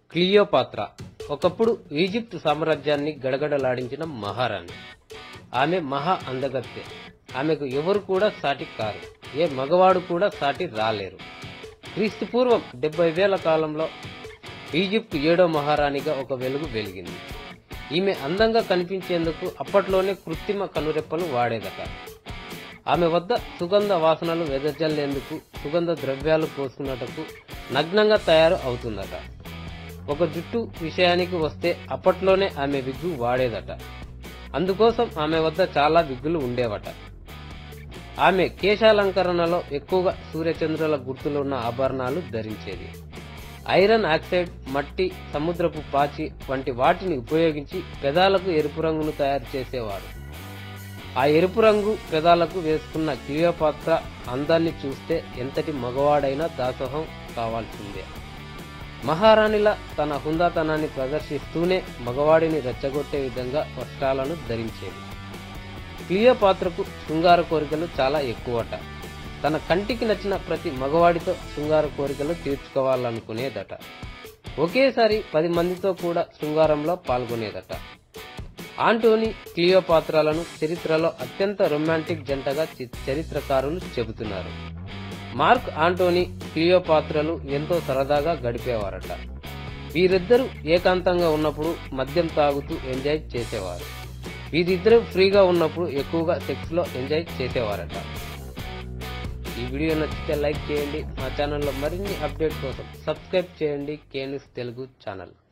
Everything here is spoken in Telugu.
క్లియోపాత్ర ఒకప్పుడు ఈజిప్ట్ సామ్రాజ్యాన్ని గడగడలాడించిన మహారాణి ఆమె మహా అందగత్తె ఆమెకు ఎవరు కూడా సాటి కారు ఏ మగవాడు కూడా సాటి రాలేరు క్రీస్తు పూర్వం డెబ్బై వేల కాలంలో ఈజిప్ట్ ఏడో మహారాణిగా ఒక వెలుగు వెలిగింది ఈమె అందంగా కనిపించేందుకు అప్పట్లోనే కృత్రిమ కనురెప్పలు వాడేదట ఆమె వద్ద సుగంధ వాసనలు వెదజల్లేందుకు సుగంధ ద్రవ్యాలు పోసుకున్నటకు నగ్నంగా తయారు అవుతుందట ఒక జుట్టు విషయానికి వస్తే అప్పట్లోనే ఆమె విగ్గు వాడేదట అందుకోసం ఆమె వద్ద చాలా విగ్గులు ఉండేవట ఆమె కేశాలంకరణలో ఎక్కువగా సూర్యచంద్రుల గుర్తులు ఉన్న ఆభరణాలు ధరించేది ఐరన్ ఆక్సైడ్ మట్టి సముద్రపు పాచి వంటి వాటిని ఉపయోగించి పెదాలకు ఎరుపు రంగును తయారు చేసేవారు ఆ ఎరుపు రంగు పెదాలకు వేసుకున్న క్లియోపాత్ర అందాన్ని చూస్తే ఎంతటి మగవాడైనా దాసోహం కావాల్సిందే మహారాణిలా తన హుందాతనాన్ని ప్రదర్శిస్తూనే మగవాడిని రెచ్చగొట్టే విధంగా వస్త్రాలను ధరించేది క్లియోపాత్రకు శృంగార కోరికలు చాలా ఎక్కువట తన కంటికి నచ్చిన ప్రతి మగవాడితో శృంగార కోరికలు తీర్చుకోవాలనుకునేదట ఒకేసారి పది మందితో కూడా శృంగారంలో పాల్గొనేదట ఆంటోనీ క్లియోపాత్రలను చరిత్రలో అత్యంత రొమాంటిక్ జంటగా చి- చరిత్రకారులు చెబుతున్నారు మార్క్ ఆంటోనీ క్లియోపాత్రలు ఎంతో సరదాగా గడిపేవారట వీరిద్దరూ ఏకాంతంగా ఉన్నప్పుడు మద్యం తాగుతూ ఎంజాయ్ చేసేవారు వీరిద్దరూ ఫ్రీగా ఉన్నప్పుడు ఎక్కువగా సెక్స్ లో ఎంజాయ్ చేసేవారట ఈ వీడియో నచ్చితే లైక్ చేయండి మా ఛానల్లో మరిన్ని అప్డేట్ కోసం సబ్స్క్రైబ్ చేయండి కేనిస్ తెలుగు ఛానల్